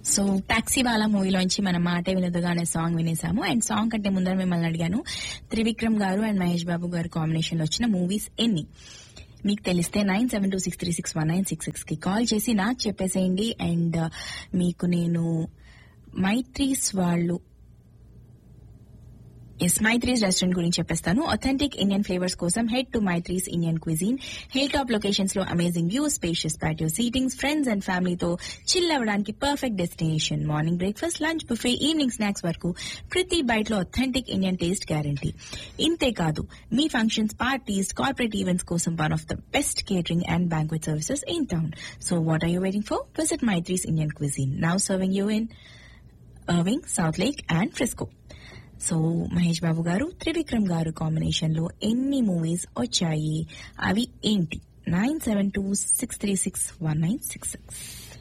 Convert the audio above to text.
so taxi వాలా మూవీలోంచి మన మాటే వినదుగా అనే సాంగ్ వినేసాము అండ్ సాంగ్ కంటే ముందర మిమ్మల్ని అడిగాను త్రివిక్రమ్ గారు అండ్ మహేష్ బాబు గారు కాంబినేషన్ లో వచ్చిన మూవీస్ ఎన్ని మీకు తెలిస్తే nine seven two six three six one nine six six కి కాల్ చేసి నాకు చెప్పేసేయండి అండ్ మీకు నేను మైత్రీస్ వాళ్ళు ఎస్ మైత్రీస్ రెస్టారెంట్ గురించి చెప్పేస్తాను అథెంటిక్ ఇండియన్ ఫ్లేవర్స్ కోసం head to Maithri's Indian cuisine hill top locations లో amazing view spacious patio seatings friends and ఫ్యామిలీతో చిల్ అవ్వడానికి perfect destination morning breakfast lunch buffet evening snacks వరకు ప్రతి బైట్ లో అథెంటిక్ ఇండియన్ టేస్ట్ గ్యారంటీ ఇంతే కాదు మీ ఫంక్షన్స్ పార్టీస్ కార్పొరేట్ ఈవెంట్స్ కోసం one of the best catering and banquet services in town so what are you waiting for visit Maithri's Indian cuisine now serving you in Irving South Lake and Frisco so Mahesh Babu garu Trivikram గారు combination లో ఎన్ని movies వచ్చాయి అవి ఏంటి nine seven two six three six one nine six six